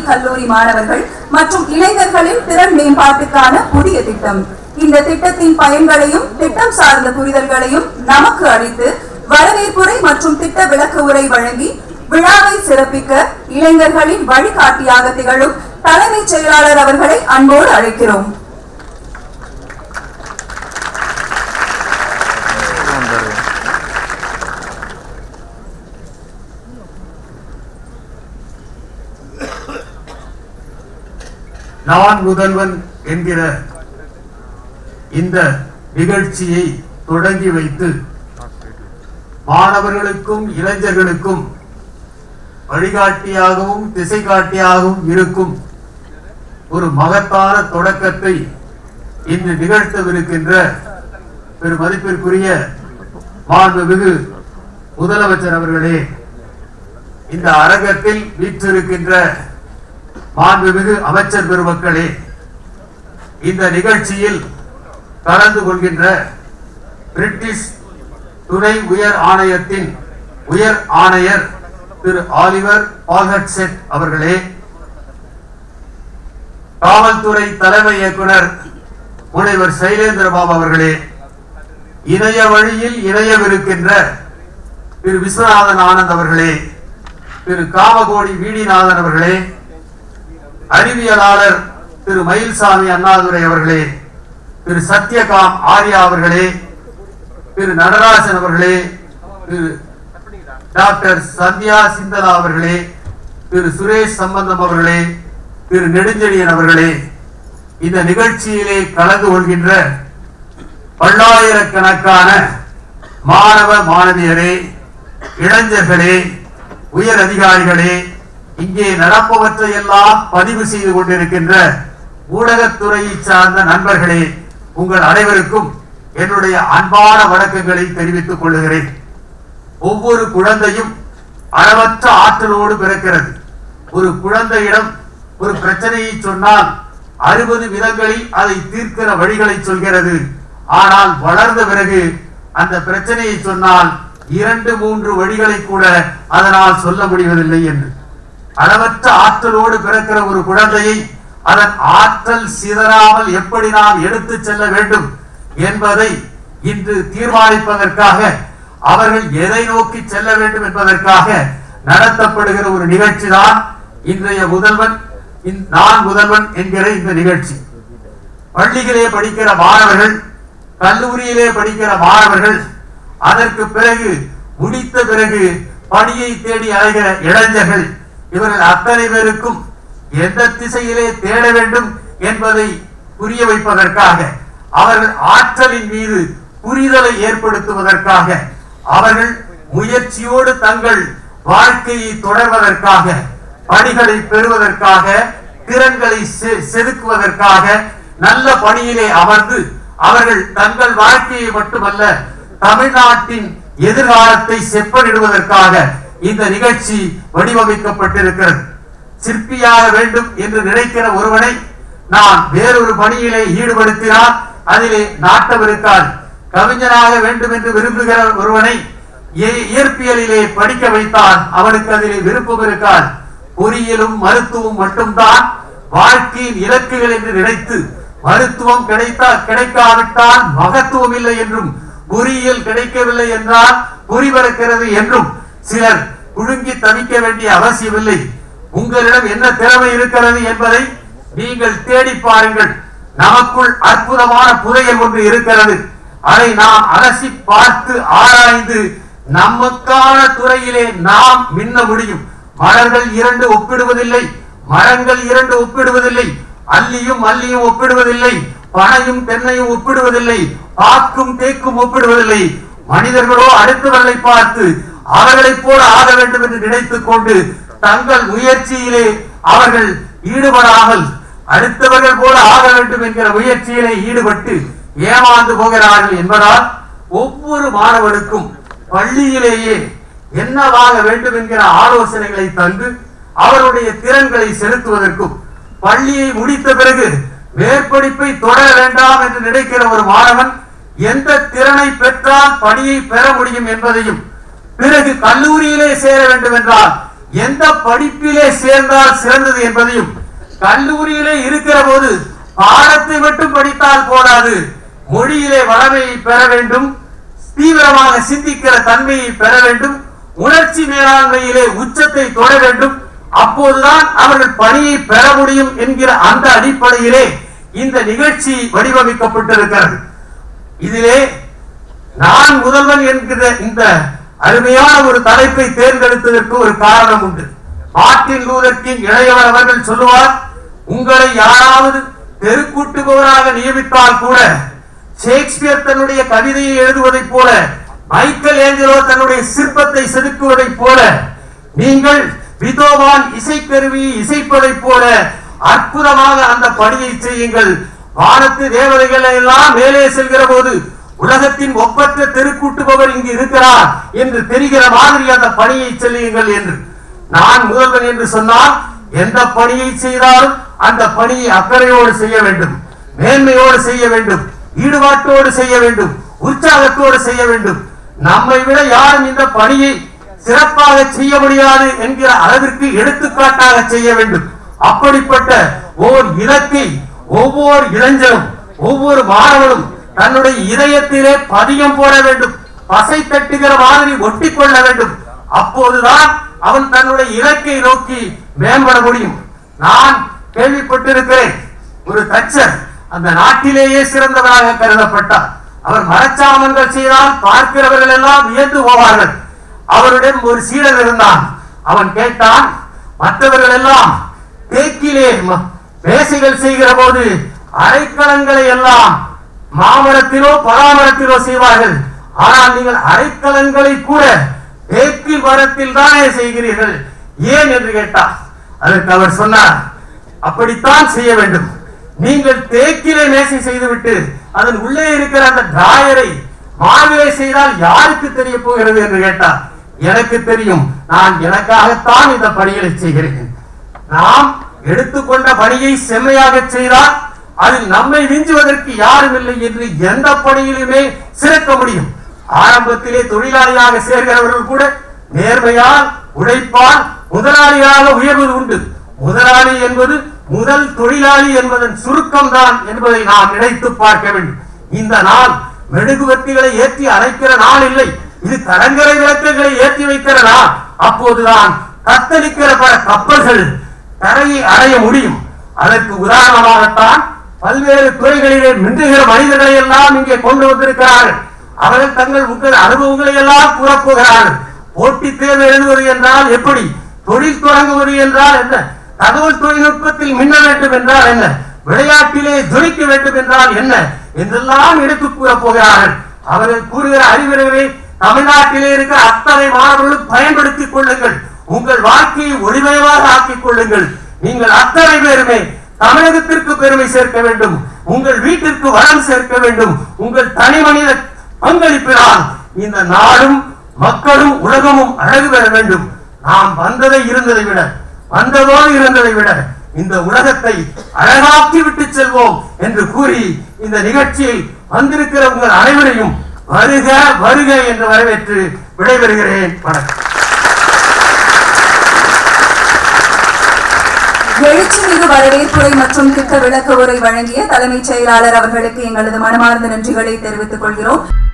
கல்லூரி மாணவர்கள் மற்றும் இளைஞர்களின் திறன் மேம்பாட்டுக்கான புதிய திட்டம் இந்த திட்டத்தின் பயன்களையும் திட்டம் சார்ந்த புரிதல்களையும் நமக்கு அளித்து வரவேற்புரை மற்றும் திட்ட விளக்க உரை வழங்கி விழாவை சிறப்பிக்க இளைஞர்களின் வழிகாட்டியாக திகழும் தலைமைச் செயலாளர் அவர்களை அன்போடு அழைக்கிறோம் நான் முதல்வன் என்கிற இந்த நிகழ்ச்சியை தொடங்கி வைத்து மாணவர்களுக்கும் இளைஞர்களுக்கும் வழிகாட்டியாகவும் திசை காட்டியாகவும் இருக்கும் ஒரு மகத்தான தொடக்கத்தை இன்று நிகழ்த்தவிருக்கின்ற பெரு மதிப்பிற்குரிய மாண்புமிகு முதலமைச்சர் அவர்களே இந்த அரங்கத்தில் வீற்றிருக்கின்ற மாண்புமிகு அமைச்சர் பெருமக்களே இந்த நிகழ்ச்சியில் கலந்து கொள்கின்ற பிரிட்டிஷ் துணை உயர் ஆணையத்தின் உயர் ஆணையர் திரு ஆலிவர் பாகட்செட் அவர்களே காவல்துறை தலைமை இயக்குனர் முனைவர் சைலேந்திரபாபு அவர்களே இணைய வழியில் இணையவிருக்கின்ற திரு விஸ்வநாதன் ஆனந்த் அவர்களே திரு காமகோடி வீடிநாதன் அவர்களே அறிவியலாளர் திரு மயில்சாமி அண்ணாதுரை அவர்களே திரு சத்யகாம் ஆர்யா அவர்களே திரு நடராஜன் அவர்களே திரு டாக்டர் சந்தியா சிந்தலா அவர்களே திரு சுரேஷ் சம்பந்தம் அவர்களே திரு நெடுஞ்செழியன் அவர்களே இந்த நிகழ்ச்சியிலே கலந்து கொள்கின்ற பல்லாயிரக்கணக்கான மாணவ மாணவியரே இளைஞர்களே உயர் அதிகாரிகளே இங்கே நடப்பவற்றை எல்லாம் பதிவு செய்து கொண்டிருக்கின்ற ஊடகத்துறையை சார்ந்த நண்பர்களே உங்கள் அனைவருக்கும் என்னுடைய அன்பான வணக்கங்களை தெரிவித்துக் கொள்கிறேன் ஒவ்வொரு குழந்தையும் அளவற்ற ஆற்றலோடு பிறக்கிறது ஒரு குழந்தையிடம் ஒரு பிரச்சனையை சொன்னால் அறுபது விதங்களில் அதை தீர்க்கிற வழிகளை சொல்கிறது ஆனால் வளர்ந்த பிறகு அந்த பிரச்சனையை சொன்னால் இரண்டு மூன்று வழிகளை கூட அதனால் சொல்ல முடிவதில்லை என்று அளவற்ற ஆற்றலோடு பிறக்கிற ஒரு குழந்தையை அதன் ஆற்றல் சிதறாமல் எப்படி நாம் எடுத்து செல்ல வேண்டும் என்பதை இன்று தீர்மானிப்பதற்காக அவர்கள் எதை நோக்கி செல்ல வேண்டும் என்பதற்காக நடத்தப்படுகிற ஒரு நிகழ்ச்சி தான் இன்றைய முதல்வன் இந்த- நான் முதல்வன் என்கிற இந்த நிகழ்ச்சி பள்ளியிலே படிக்கிற மாணவர்கள் கல்லூரியிலே படிக்கிற மாணவர்கள் அதற்கு பிறகு முடித்த பிறகு பணியை தேடி அலைகிற இளைஞர்கள் இவர்கள் அத்தனை பேருக்கும் எந்த திசையிலே தேட வேண்டும் என்பதை புரிய வைப்பதற்காக அவர்கள் ஆற்றலின் மீது புரிதலை ஏற்படுத்துவதற்காக அவர்கள் முயற்சியோடு தங்கள் வாழ்க்கையை தொடர்வதற்காக பணிகளை பெறுவதற்காக திறன்களை செ- செதுக்குவதற்காக நல்ல பணியிலே அமர்ந்து அவர்கள் தங்கள் வாழ்க்கையை மட்டுமல்ல தமிழ்நாட்டின் எதிர்காலத்தை செப்பனிடுவதற்காக இந்த நிகழ்ச்சி வடிவமைக்கப்பட்டிருக்கிறது சிற்பியாக வேண்டும் என்று நினைக்கிற ஒருவனை நான் வேறொரு பணியிலே ஈடுபடுத்தினால் அதிலே நாட்டம் இருக்காது கவிஞனாக வேண்டும் என்று விரும்புகிற ஒருவனை இய- இயற்பியலிலே படிக்க வைத்தால் அவனுக்கு அதிலே விருப்பம் இருக்காது பொறியியலும் மருத்துவம் மட்டும்தான் வாழ்க்கையின் இலக்குகள் என்று நினைத்து மருத்துவம் கிடைத்தால் கிடைக்காவிட்டால் மகத்துவம் இல்லை என்றும் பொறியியல் கிடைக்கவில்லை என்றால் பொறி பறக்கிறது என்றும் சிலர் புழுங்கி தவிக்க வேண்டிய அவசியமில்லை உங்களிடம் என்ன திறமை இருக்கிறது என்பதை நீங்கள் தேடி பாருங்கள் நமக்குள் அற்புதமான புதையல் ஒன்று இருக்கிறது அதை நாம் அலசி பார்த்து ஆராய்ந்து நமக்கான துறையிலே நாம் மின்ன முடியும் மலர்கள் இரண்டு ஒப்பிடுவதில்லை மரங்கள் இரண்டு ஒப்பிடுவதில்லை அல்லியும் அல்லியும் ஒப்பிடுவதில்லை பனையும் தென்னையும் ஒப்பிடுவதில்லை பாக்கும் தேக்கும் ஒப்பிடுவதில்லை மனிதர்களோ அடுத்தவர்களை பார்த்து அவர்களைப் போல ஆக வேண்டும் என்று நினைத்துக் கொண்டு தங்கள் முயற்சியிலே அவர்கள் ஈடுபடாமல் அடுத்தவர்கள் போல ஆக வேண்டும் என்கிற முயற்சியிலே ஈடுபட்டு ஏமாந்து போகிறார்கள் என்பதால் ஒவ்வொரு மாணவனுக்கும் பள்ளியிலேயே என்னவாக வேண்டும் என்கிற ஆலோசனைகளை தந்து அவருடைய திறன்களை செலுத்துவதற்கும் பள்ளியை முடித்த பிறகு மேற்படிப்பை தொடர வேண்டாம் என்று நினைக்கிற ஒரு மாணவன் எந்த திறனை பெற்றால் பணியை பெற முடியும் என்பதையும் பிறகு கல்லூரியிலே சேர வேண்டும் என்றால் எந்த படிப்பிலே சேர்ந்தால் சிறந்தது என்பதையும் கல்லூரியிலே இருக்கிற போது பாடத்தை மட்டும் படித்தால் போதாது மொழியிலே வளமையை பெற வேண்டும் தீவிரமாக சிந்திக்கிற தன்மையை பெற வேண்டும் உணர்ச்சி மேலாண்மையிலே உச்சத்தை தொட வேண்டும் அப்போதுதான் அவர்கள் பணியை பெற முடியும் என்கிற அந்த அடிப்படையிலே இந்த நிகழ்ச்சி வடிவமைக்கப்பட்டிருக்கிறது இதிலே நான் முதல்வன் என்கிற இந்த அருமையான ஒரு தலைப்பை தேர்ந்தெடுத்ததற்கு ஒரு காரணம் உண்டு மார்ட்டின் லூதர் கிங் இளையவர் அவர்கள் சொல்லுவார் உங்களை யாராவது தெருக்கூட்டுபவராக நியமித்தால் கூட ஷேக்ஸ்பியர் தன்னுடைய கவிதையை எழுதுவதைப் போல மைக்கேல் ஏஞ்சலோ தன்னுடைய சிற்பத்தை செதுக்குவதைப் போல நீங்கள் விதோவான் இசைக்கருவியை இசைப்பதைப் போல அற்புதமாக அந்த பணியை செய்யுங்கள் வானத்து தேவதைகள் எல்லாம் மேலே செல்கிற போது உலகத்தின் ஒப்பற்ற தெருக்கூட்டுபவர் இங்கு இருக்கிறார் என்று தெரிகிற மாதிரி அந்த பணியை செய்யுங்கள் என்று நான் முதல்வன் என்று சொன்னால் எந்த பணியை செய்தாலும் அந்த பணியை அக்கறையோடு செய்ய வேண்டும் மேன்மையோடு செய்ய வேண்டும் ஈடுபாட்டோடு செய்ய வேண்டும் உற்சாகத்தோடு செய்ய வேண்டும் நம்மை விட யாரும் இந்த பணியை சிறப்பாக செய்ய முடியாது என்கிற அளவிற்கு எடுத்துக்காட்டாக செய்ய வேண்டும் அப்படிப்பட்ட ஓர் இலக்கை ஒவ்வொரு இளைஞரும் ஒவ்வொரு மாணவனும் தன்னுடைய இதயத்திலே பதியம் போட வேண்டும் பசை தட்டுகிற மாதிரி ஒட்டி கொள்ள வேண்டும் அப்போதுதான் அவன் தன்னுடைய இலக்கை நோக்கி மேம்பட முடியும் நான் கேள்விப்பட்டிருக்கிறேன் ஒரு தச்சர் அந்த நாட்டிலேயே சிறந்தவராக கருதப்பட்டார் அவர் மரச்சாமங்கள் செய்தால் பார்க்கிறவர்கள் எல்லாம் வியந்து போவார்கள் அவரிடம் ஒரு சீடர் இருந்தான் அவன் கேட்டான் மற்றவர்கள் எல்லாம் தேக்கிலே ம- மேசைகள் செய்கிற போது அரைக்கலங்களை எல்லாம் மாமரத்திலோ பராமரத்திலோ செய்வார்கள் ஆனால் நீங்கள் அரைக்கலங்களை கூட தேக்கு மரத்தில் தானே செய்கிறீர்கள் ஏன் என்று கேட்டார் அதற்கு அவர் சொன்னார் அப்படித்தான் செய்ய வேண்டும் நீங்கள் தேக்கிலே மேசை செய்துவிட்டு அதன் உள்ளே இருக்கிற அந்த டிராயரை மாவிலே செய்தால் யாருக்கு தெரிய போகிறது என்று கேட்டார் எனக்கு தெரியும் நான் எனக்காகத்தான் இந்த பணிகளை செய்கிறேன் நாம் எடுத்துக்கொண்ட பணியை செம்மையாக செய்தால் அதில் நம்மை விஞ்சுவதற்கு யாரும் இல்லை என்று எந்த பணியிலுமே சிறக்க முடியும் ஆரம்பத்திலே தொழிலாளியாக சேர்கிறவர்கள் கூட நேர்மையால் உழைப்பால் முதலாளியாக உயர்வது உண்டு முதலாளி என்பது முதல் தொழிலாளி என்பதன் சுருக்கம் தான் என்பதை நாம் நினைத்து பார்க்க வேண்டும் இந்த நாள் மெழுகுவர்த்திகளை ஏற்றி அணைக்கிற நாள் இல்லை இது கலங்கரை விளக்குகளை ஏற்றி வைக்கிற நாள் அப்போதுதான் தத்தளிக்கிற பல கப்பல்கள் கரையை அடைய முடியும் அதற்கு உதாரணமாகத்தான் பல்வேறு துறைகளிலே மின்னுகிற மனிதர்களை எல்லாம் இங்கே கொண்டு வந்திருக்கிறார்கள் அவர்கள் தங்கள் உங்கள் அனுபவங்களை எல்லாம் கூறப்போகிறார்கள் போட்டித் தேர்வு எழுதுவது என்றால் எப்படி தொழில் தொடங்குவது என்றால் என்ன தகவல் தொழில்நுட்பத்தில் மின்ன வேண்டும் என்றால் என்ன விளையாட்டிலே ஜொலிக்க வேண்டும் என்றால் என்ன என்றெல்லாம் எடுத்து கூறப் போகிறார்கள் அவர்கள் கூறுகிற அறிவுரைகளை தமிழ்நாட்டிலே இருக்கிற அத்தனை மாணவர்களும் பயன்படுத்திக் கொள்ளுங்கள் உங்கள் வாழ்க்கையை ஒளிமயமாக ஆக்கிக் கொள்ளுங்கள் நீங்கள் அத்தனை பேருமே தமிழகத்திற்கு பெருமை சேர்க்க வேண்டும் உங்கள் வீட்டிற்கு வளம் சேர்க்க வேண்டும் உங்கள் தனி மனித பங்களிப்பினால் இந்த நாடும் மக்களும் உலகமும் அழகு பெற வேண்டும் நாம் வந்ததை இருந்ததை விட வந்ததோடு இருந்ததை விட இந்த உலகத்தை அழகாக்கி விட்டு செல்வோம் என்று கூறி இந்த நிகழ்ச்சியில் வந்திருக்கிற உங்கள் அனைவரையும் வருக வருக என்று வரவேற்று விடைபெறுகிறேன் வணக்கம் எழுச்சிமிகு வரவேற்புரை மற்றும் திட்ட விளக்க உரை வழங்கிய தலைமைச் செயலாளர் அவர்களுக்கு எங்களது மனமார்ந்த நன்றிகளை தெரிவித்துக் கொள்கிறோம்